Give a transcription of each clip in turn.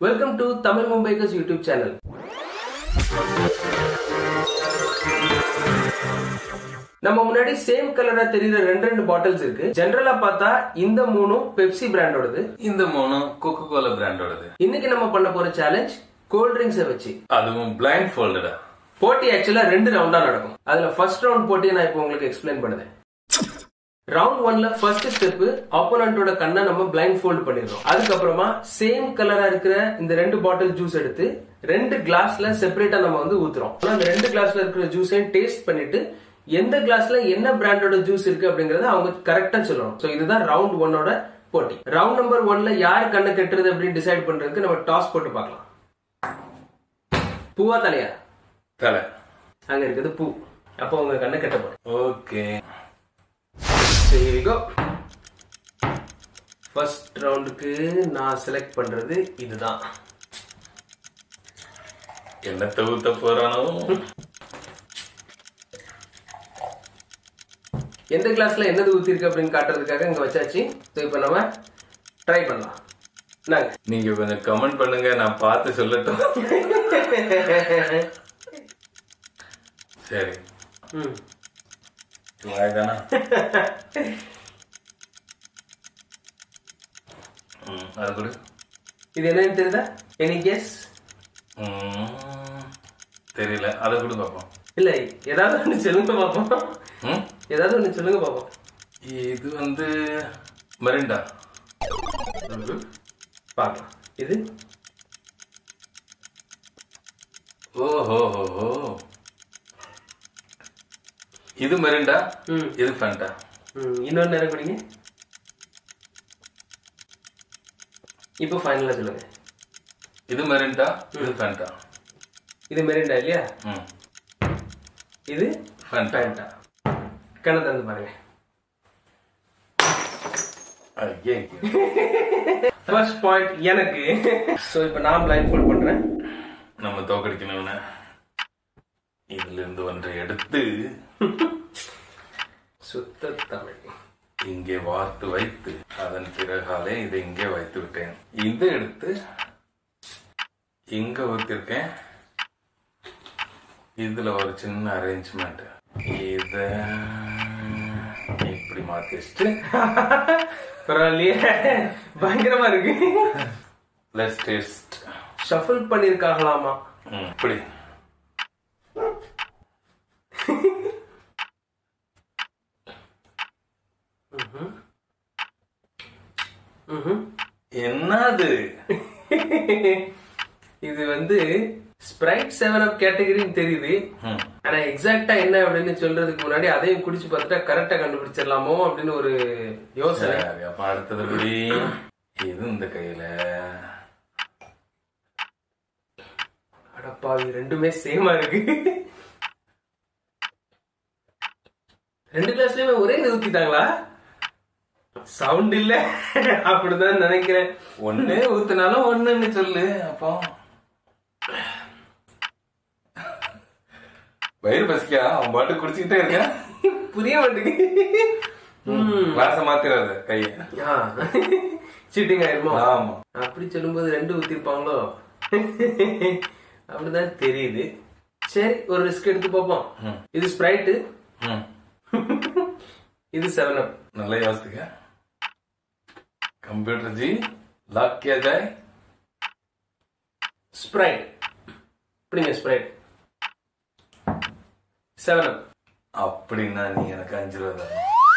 Welcome to Tamil Mumbaikars YouTube channel நம்ம முன்னாடி same கலரா தெரியுற ரெண்டு ரெண்டு பாட்டில்ஸ் இருக்கு ஜெனரலா பார்த்தா இந்த மூணும் பெப்சி பிராண்டோடது இந்த மூணு கோகோ கோலா பிராண்டோடது இன்னைக்கு நம்ம பண்ண போற சேலஞ்ச் கோல்ட் ட்ரிங்க்ஸை வச்சு அதுவும் பிளைண்ட் ஃபோல்டடா போட்டி ஆக்சுவலா ரெண்டு ரவுண்டா நடக்கும் அதுல ஃபர்ஸ்ட் ரவுண்ட் போட்டியை நான் இப்போ உங்களுக்கு எக்ஸ்பிளைன் பண்ணுவேன் ரவுண்ட் ஒன்ல ஃபர்ஸ்ட் ஸ்டெப் ஆப்போனண்டோட கண்ணை நம்ம பிளைண்ட் ஃபோல்ட் பண்ணிடுறோம் அதுக்கப்புறமா சேம் கலரா இருக்கிற இந்த ரெண்டு பாட்டில் ஜூஸ் எடுத்து ரெண்டு கிளாஸ்ல செப்பரேட்டா நம்ம வந்து ஊத்துறோம் ஆனா அந்த ரெண்டு கிளாஸ்ல இருக்கிற ஜூஸையும் டேஸ்ட் பண்ணிட்டு எந்த கிளாஸ்ல என்ன பிராண்டோட ஜூஸ் இருக்கு அப்படிங்கறத அவங்க கரெக்டா சொல்லணும் சோ இதுதான் ரவுண்ட் ஒன்னோட போட்டி ரவுண்ட் நம்பர் ஒன்ல யார் கண்ணை கட்டுறது அப்படின்னு டிசைட் பண்றதுக்கு நம்ம டாஸ் போட்டு பார்க்கலாம் பூவா தலையா தலை அங்க இருக்குது பூ அப்போ உங்க கண்ணை கட்ட போறேன் ஓகே சரி கோ ஃபர்ஸ்ட் ரவுண்டுக்கு நான் செலக்ட் பண்றது இதுதான் என்ன ஊத்த போறானோ எந்த கிளாஸ்ல என்னது ஊத்திருக்கு அப்படின்னு காட்டுறதுக்காக இங்க வச்சாச்சு ஸோ இப்போ நம்ம ட்ரை பண்ணலாம் நாங்க நீங்க கொஞ்சம் கமெண்ட் பண்ணுங்க நான் பார்த்து சொல்லட்டும் சரி ம் வாய்தானா ம், அது கொடு இது என்னன்னு தெரியுதா எனி கெஸ் ம், தெரியல அதை கொடு பார்ப்போம் இல்ல ஏதாவது ஒண்ணு சொல்லுங்க பாப்போம் ம்? ஏதாவது ஒண்ணு சொல்லுங்க பாப்போம் இது வந்து மரிண்டா பார்க்கலாம் இது ஓஹோ ஹோ இது மரிண்டா ம். இது ஃபேண்டா ம், இன்னொரு நேரம் குடிங்க இப்போ ஃபைனலா சொல்லுங்க இது மரிண்டா இது ஃபேண்டா இது மெரிண்டா இல்லையா ம் இது ஃபேண்டா ஃபேண்டா கண்ணை திறந்து பாருங்க ஐயே ஃபர்ஸ்ட் பாயிண்ட் எனக்கு சோ இப்போ நான் பிளைண்ட் ஃபோல்ட் பண்றேன் நம்ம தோக்கடிக்கணும்னு இதுல இருந்து ஒன்றை எடுத்து சுத்த தமிழ் இங்கே வார்த்து வைத்து அதன் பிறகாலே இதை இங்கே வைத்து விட்டேன் இதை எடுத்து இங்க ஊத்திருக்கேன் இதுல ஒரு சின்ன அரேஞ்ச்மெண்ட் இத இப்படி மாத்தி வச்சுட்டு பரவாயில்லையே பயங்கரமா இருக்கு லெட்ஸ் டேஸ்ட் ஷஃபிள் பண்ணிருக்காங்களாமா இப்படி ம்ஹும். என்னது இது வந்து ஸ்ப்ரைட் செவன் அப் கேட்டகரின்னு தெரியுது ம். ஆனா எக்ஸாக்டா என்ன அப்படின்னு சொல்றதுக்கு முன்னாடி அதையும் குடிச்சு பார்த்துட்டா கரெக்டா கண்டுபிடிச்சிடலாமோ அப்படின்னு ஒரு யோசனை சரி அப்ப அடுத்தது படி இது இந்த கையில அடப்பாவி ரெண்டுமே சேமா இருக்கு ரெண்டு கிளாஸ்லயுமே ஒரே இது ஊத்திட்டாங்களா சவுண்ட் இல்ல அப்படிதான் நினைக்கிறேன் ஒண்ணே ஊத்துனாலும் ஒண்ணுன்னு சொல்லு அப்போ வயிறு பசிக்கா அவன் பாட்டு குடிச்சுக்கிட்டே இருக்கேன் புரிய மாட்டேங்குது கிளாஸ மாத்திராத கைய சீட்டிங் ஆயிருமா ஆமா அப்படி சொல்லும்போது ரெண்டு ஊத்திருப்பாங்களோ அப்படிதான் தெரியுது சரி ஒரு ரிஸ்க் எடுத்து பார்ப்போம் ம். இது ஸ்ப்ரைட்டு ம். இது செவன் அப் நல்லா யோசிக்க कंप्यूटर जी लॉक किया जाए ஸ்ப்ரைட் இப்படிங்க ஸ்ப்ரைட் செவன் அப் அப்படின்னா நீ எனக்கு அஞ்சு ரூபா தரணும்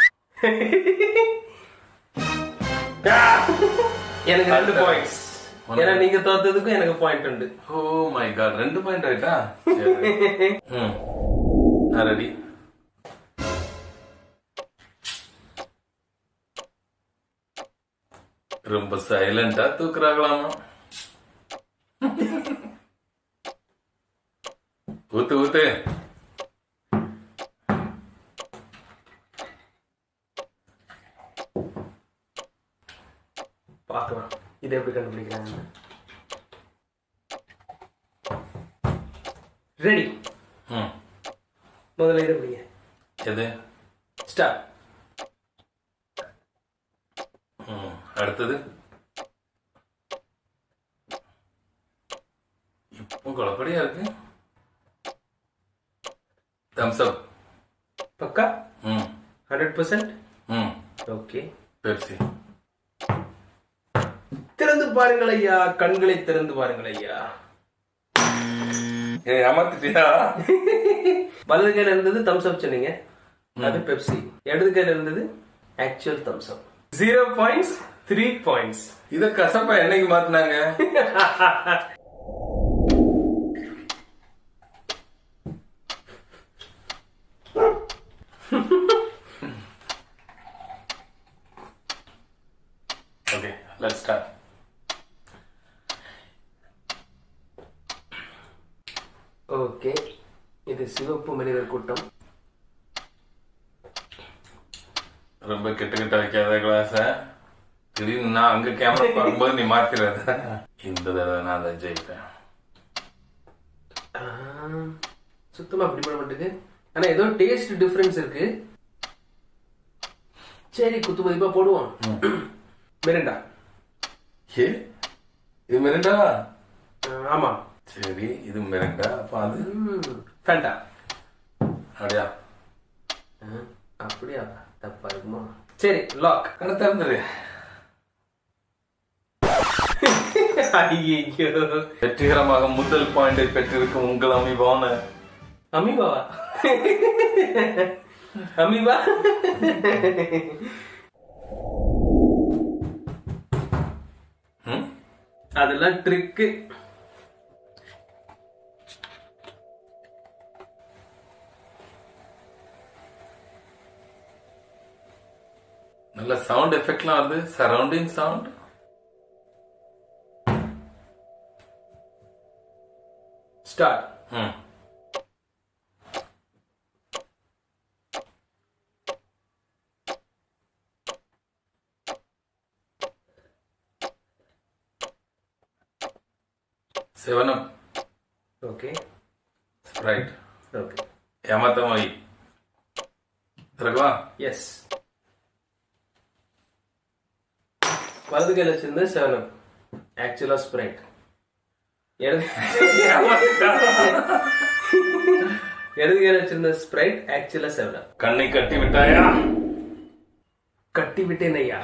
எனக்கு ரெண்டு பாயிண்ட்ஸ் ஏன்னா நீங்க தோத்ததுக்கும் எனக்கு பாயிண்ட் உண்டு ஓ மை காட் ரெண்டு பாயிண்ட் ஆயிட்டா ம் நான் ரெடி ரொம்ப சைலண்டா தூக்குறாங்களாமா ஊத்து ஊத்து பார்க்கலாம் இது எப்படி கண்டுபிடிக்கிறாங்க ரெடி ம் முதல்ல இது பிடிங்க எது ஸ்டார்ட் ம் அடுத்தது உங்களை அப்படியா இருக்கு தம்ஸ் அப் பக்கா ம் ஹண்ட்ரட் பர்சன்ட் ம் ஓகே பெப்சி திறந்து பாருங்கள் ஐயா கண்களை திறந்து பாருங்கள் ஐயா ஏ ஏமாத்திட்டியா வலது கையில இருந்தது தம்ஸ் அப் சொன்னீங்க அது பெப்சி இடது கையில இருந்தது actual Thums Up zero points three points இத கசப்பா என்னைக்கு மாத்தினாங்க ஓகே லெட்ஸ் ஸ்டார்ட் ஓகே இது சிவப்பு மனிதர் கூட்டம் ரொம்ப கிட்ட கிட்ட வைக்காத கிளாஸ திடீர்னு நான் அங்க கேமரா பார்க்கும்போது நீ மாத்திராத இந்த தடவை நான் தான் ஜெயிப்பேன் ஆஹ், சுத்தமா அப்படி பண்ண மாட்டேங்குது ஆனா ஏதோ டேஸ்ட் டிஃபரன்ஸ் இருக்கு சரி குத்து மதிப்பா போடுவோம் மிரண்டா ஏ இது மிரண்டா ஆஹ், ஆமா சரி இது மிரண்டா அப்ப அது ம், ஃபேண்டா அப்படியா ஆஹ், அப்படியா தப்பா இருக்குமா சரி லாக் கடை திறந்துரு ஐயோ வெற்றிகரமாக முதல் பாயிண்டை பெற்றிருக்கும் உங்கள் அமைவான அமீபாவா அமீபா ம்? அதெல்லாம் ட்ரிக்கு நல்ல சவுண்ட் எஃபெக்ட்லாம் வருது சரௌண்டிங் சவுண்ட் ஸ்டார்ட் ம் seven up okay right okay ஏமாத்தம் வை திறக்கவா எஸ் வலது கையில் வச்சிருந்த செவன் அப் ஆக்சுவலா ஸ்ப்ரைட் இடது இடது கையில் வச்சிருந்த ஸ்ப்ரைட் ஆக்சுவலா செவன் அப் கண்ணை கட்டி விட்டாயா கட்டி விட்டேன் ஐயா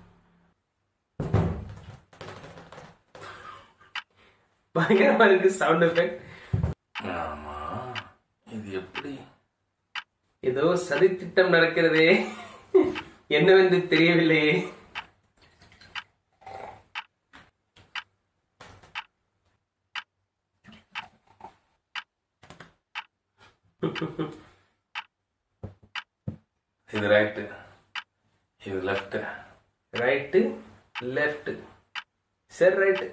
பயங்கரமா இருக்கு சவுண்ட் எஃபெக்ட் ஆமா இது எப்படி ஏதோ சதி திட்டம் நடக்கிறதே என்னவென்று தெரியவில்லையே இது ரைட்டு இது லெஃப்ட் ரைட்டு லெஃப்ட் சரி ரைட்டு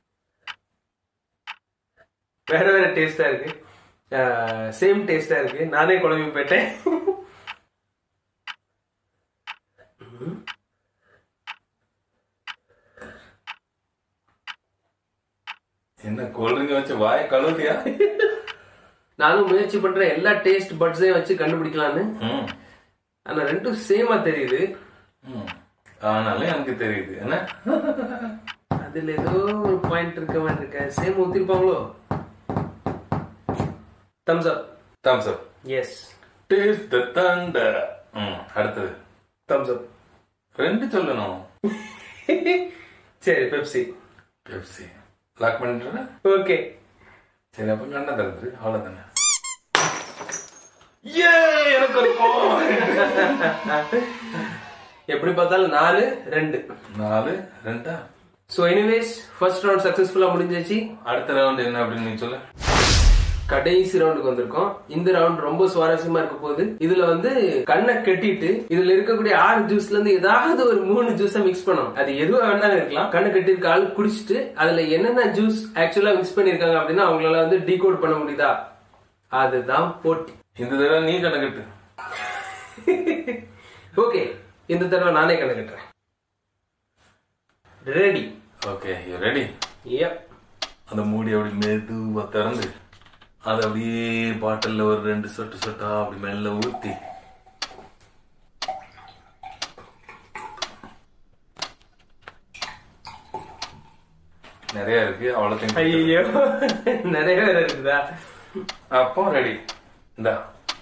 வேற வேற டேஸ்டா இருக்கு சேம் டேஸ்டா இருக்கு நானே குழம்பி போயிட்டேன் என்ன கோல்ட்ரிங்க வச்சு வாய கழுவுதியா நானும் முயற்சி பண்றேன் எல்லா டேஸ்ட் பட்ஸையும் வச்சு கண்டுபிடிக்கலான்னு ம் ஆனா ரெண்டும் சேமா தெரியுது ம். ஆனாலும் எனக்கு தெரியுது என்ன அதுல ஏதோ ஒரு பாயிண்ட் இருக்க மாதிரி இருக்க சேம் ஊத்திருப்பாங்களோ Thums Up Thums Up yes taste the thunder ம் அடுத்தது தம்ஸ் அப் ரெண்டு சொல்லணும் சரி பெப்சி பெப்சி லாக் பண்ணிட்டு ஓகே சரி அப்ப கண்ணா தருது அவ்வளவுதானே ஏ எனக்கு ஒரு எப்படி பார்த்தாலும் நாலு ரெண்டு நாலு ரெண்டா ஸோ எனிவேஸ் ஃபர்ஸ்ட் ரவுண்ட் சக்சஸ்ஃபுல்லா முடிஞ்சிச்சு அடுத்த ரவுண்ட் என்ன அப்படின்னு நீ சொல்லு கடைசி ரவுண்டுக்கு வந்திருக்கோம் இந்த ரவுண்ட் ரொம்ப சுவாரஸ்யமா இருக்க போகுது இதுல வந்து கண்ணை கட்டிட்டு இதுல இருக்கக்கூடிய ஆறு ஜூஸ்ல இருந்து ஏதாவது ஒரு மூணு ஜூஸ மிக்ஸ் பண்ணணும் அது எதுவா வேணாலும் இருக்கலாம் கண்ணை கட்டியிருக்க ஆள் குடிச்சிட்டு அதுல என்னென்ன ஜூஸ் ஆக்சுவலா மிக்ஸ் பண்ணிருக்காங்க அப்படின்னா அவங்களால வந்து டீகோட் பண்ண முடியுதா அதுதான் போட்டி இந்த தடவை நீ கணக்கிட்டு ஓகே இந்த தடவை நானே கண்ணை கட்டுறேன் ready okay you ready yep அந்த மூடி அப்படி மெதுவா திறந்து அது அப்படியே பாட்டில்ல ஒரு ரெண்டு சொட்டு சொட்டா அப்படி மெல்ல ஊத்தி நிறைய இருக்கு அவ்வளோத்தையும் ஐயோ நிறைய பேர் இருக்குதா அப்போ ரெடி இந்தா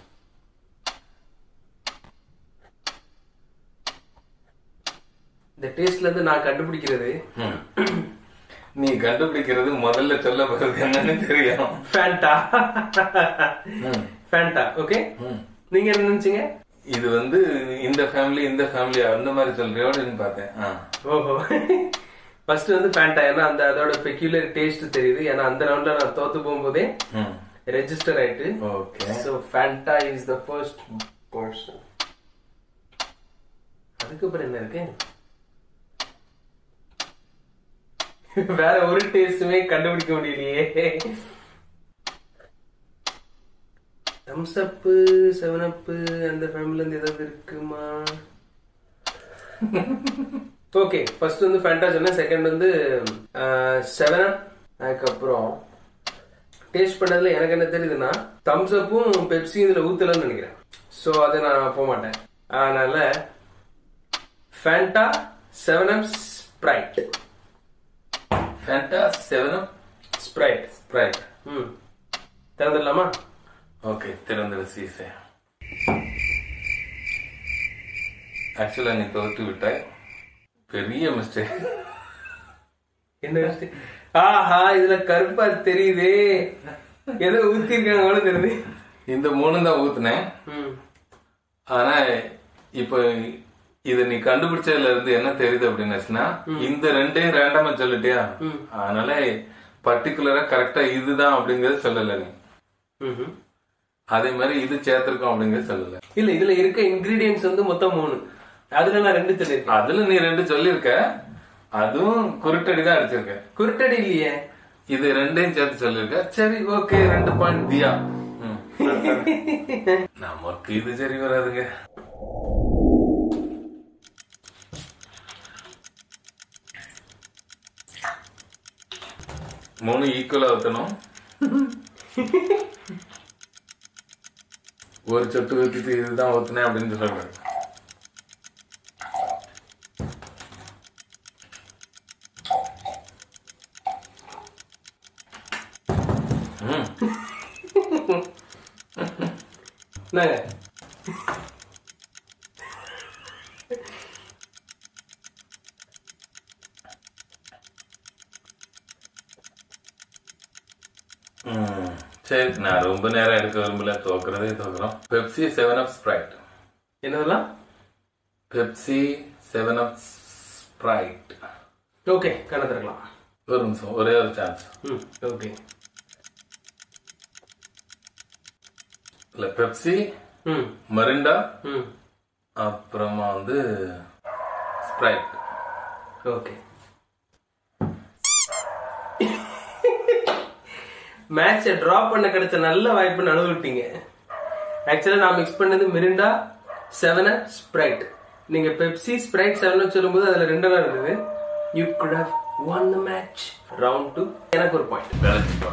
இந்த டேஸ்ட்ல இருந்து நான் கண்டுபிடிக்கிறது ம். நீ கண்டுபிடிக்கிறது முதல்ல சொல்ல போறது என்னன்னு தெரியும் ஃபேண்டா ம். ஃபேண்டா ஓகே ம். நீங்க என்ன நினைச்சீங்க இது வந்து இந்த ஃபேமிலி இந்த ஃபேமிலி அந்த மாதிரி சொல்றியோன்னு பார்த்தேன் ஆ. ஓஹோ ஃபர்ஸ்ட் வந்து ஃபேண்டா ஏன்னா அந்த அதோட பெக்யூலர் டேஸ்ட் தெரியுது ஏன்னா அந்த ரவுண்ட்ல நான் தோத்து போகும்போதே ம். ரெஜிஸ்டர் ஆயிட்டு okay so Fanta is the first person அதுக்கப்புறம் என்ன இருக்கு வேற ஒரு டேஸ்டுமே கண்டுபிடிக்க முடியலையே தம்ஸ் அப் செவன் அப் அந்த ஃபேமிலில இருந்து ஏதாவது இருக்குமா ஓகே ஃபர்ஸ்ட் வந்து ஃபேண்டா சொன்னேன் செகண்ட் வந்து செவன் அப் அதுக்கப்புறம் டேஸ்ட் பண்ணதுல எனக்கு என்ன தெரியுதுன்னா தம்ஸ் அப்பும் பெப்சியும் இதுல ஊத்தலன்னு நினைக்கிறேன் ஸோ அதை நான் போக மாட்டேன் அதனால Fanta seven up Sprite Fanta seven Sprite Sprite ம் திறந்துடலாமா ஓகே திறந்திரு சீசே ஆக்சுவலா நீ தோத்து விட்டாய் பெரிய மிஸ்டேக் என்ன விஷயம்? ஆஹா இதுல கருப்பா தெரியுதே ஏதோ ஊத்திருக்காங்க போல தெரியுது இந்த மூணு தான் ஊத்துனேன் ம் ஆனா இப்போ இத நீ கண்டுபிடிச்சதுல இருந்து என்ன தெரியுது அப்படின்னாச்சுன்னா இந்த ரெண்டையும் ரேண்டமா சொல்லிட்டியா அதனால பர்டிகுலரா கரெக்டா இதுதான் அப்படிங்கறது சொல்லல நீ ம்ஹும். அதே மாதிரி இது சேர்த்திருக்கோம் அப்படிங்கறது சொல்லல இல்ல இதுல இருக்க இன்கிரீடியன்ஸ் வந்து மொத்தம் மூணு அதுல நான் ரெண்டு சொல்லியிருக்கேன் அதுல நீ ரெண்டு சொல்லியிருக்க அதுவும் குருட்டடி தான் அடிச்சிருக்க குருட்டடி இல்லையே இது ரெண்டையும் சேர்த்து சொல்லியிருக்க சரி ஓகே ரெண்டு பாயிண்ட் தியா ம். நமக்கு இது சரி வராதுங்க மூணு ஈக்குவலா ஊத்தணும் ஒரு சொட்டு ஊத்திட்டு இதுதான் ஊத்துனேன் அப்படின்னு சொல்லக்கூடாது ம் என்னங்க ம். சரி நான் ரொம்ப நேரம் எடுக்க விரும்பல தோக்குறதே தோக்குறோம் பெப்சி செவன் அப் ஸ்ப்ரைட் என்னதெல்லாம் Pepsi seven up Sprite okay கண்ணை திறக்கலாம் ஒரு நிமிஷம் ஒரே ஒரு சான்ஸ் ம் ஓகே இல்ல பெப்சி ம் மரிண்டா ம் அப்புறமா வந்து ஸ்ப்ரைட் ஓகே மேட்சை டிராப் பண்ண கிடைச்ச நல்ல வாய்ப்புன்னு அனுபவிட்டீங்க ஆக்சுவலா நான் மிக்ஸ் பண்ணது மிரிண்டா செவன் ஸ்ப்ரைட் நீங்க பெப்சி ஸ்ப்ரைட் செவன் சொல்லும்போது அதுல ரெண்டெல்லாம் இருந்தது you good how one match round two எனக்கு ஒரு பாயிண்ட் விளைச்சிப்பா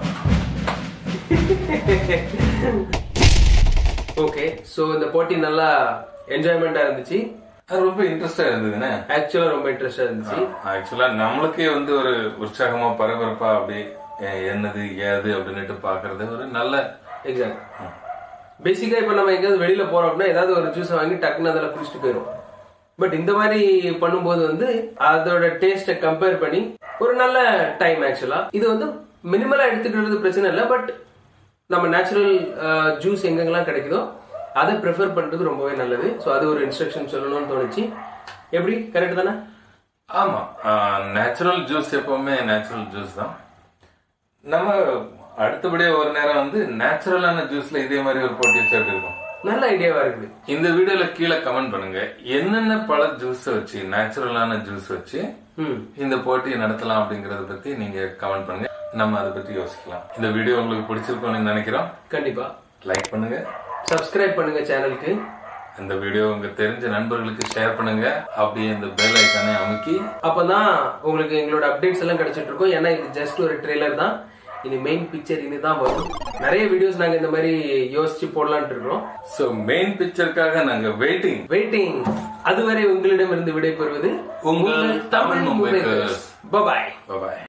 ஓகே சோ இந்த போட்டி நல்லா என்ஜாய்மெண்டா இருந்துச்சு அது ரொம்ப இன்ட்ரெஸ்டா இருந்ததுண்ணே ஆக்சுவலா ரொம்ப இன்ட்ரெஸ்டா இருந்துச்சு ஆக்சுவலா நம்மளுக்கே வந்து ஒரு உற்சாகமா பரபரப்பா அப்படி அஹ், என்னது ஏது அப்படின்னுட்டு பாக்குறது ஒரு நல்ல எக்ஸாக்ட் பேசிக்கா இப்ப நம்ம எங்கேயாவது வெளியில போறோம் அப்படின்னா ஏதாவது ஒரு ஜூஸ் வாங்கி டக்குன்னு அதில் குடிச்சிட்டு போயிடும் பட் இந்த மாதிரி பண்ணும்போது வந்து அதோட டேஸ்ட்டை கம்பேர் பண்ணி ஒரு நல்ல டைம் ஆக்சுவலா இது வந்து மினிமலா எடுத்துக்கிறது பிரச்சனை இல்லை பட் நம்ம நேச்சுரல் ஜூஸ் எங்கெங்கெல்லாம் கிடைக்குதோ அதை ப்ரிஃபர் பண்றது ரொம்பவே நல்லது ஸோ அது ஒரு இன்ஸ்ட்ரக்ஷன் சொல்லணும்னு தோணுச்சு எப்படி கரெக்ட் தானே ஆமா நேச்சுரல் ஜூஸ் எப்பவுமே நேச்சுரல் ஜூஸ் தான் நம்ம அடுத்தபடியா ஒரு நேரம் வந்து நேச்சுரலான ஜூஸ்ல இதே மாதிரி ஒரு போட்டி வச்சு எப்படி இருக்கும் நல்ல ஐடியாவா இருக்குது இந்த வீடியோல கீழே கமெண்ட் பண்ணுங்க என்னென்ன பழ ஜூஸ் வச்சு நேச்சுரலான ஜூஸ் வச்சு ம் இந்த போட்டியை நடத்தலாம் அப்படிங்கறத பத்தி நீங்க கமெண்ட் பண்ணுங்க நம்ம அதை பத்தி யோசிக்கலாம் இந்த வீடியோ உங்களுக்கு பிடிச்சிருக்கும்னு நினைக்கிறோம் கண்டிப்பா லைக் பண்ணுங்க சப்ஸ்கிரைப் பண்ணுங்க சேனலுக்கு இந்த வீடியோ உங்க தெரிஞ்ச நண்பர்களுக்கு ஷேர் பண்ணுங்க அப்படியே இந்த பெல் ஐக்கானே அமுக்கி அப்பதான் உங்களுக்கு எங்களோட அப்டேட்ஸ் எல்லாம் கிடைச்சிட்டு இருக்கும் ஏன்னா இது ஜஸ்ட் ஒரு ட்ரெய்லர் தான் இனி மெயின் பிக்சர் இனிதான் வரும் நிறைய வீடியோஸ் நாங்க இந்த மாதிரி யோசிச்சு போடலாம்னு இருக்கிறோம் சோ மெயின் பிக்சருக்காக நாங்க வெயிட்டிங் வெயிட்டிங் அதுவரை உங்களிடமிருந்து விடைபெறுவது உங்கள் தமிழ் மும்பைக்கர்ஸ். பாய் பாய்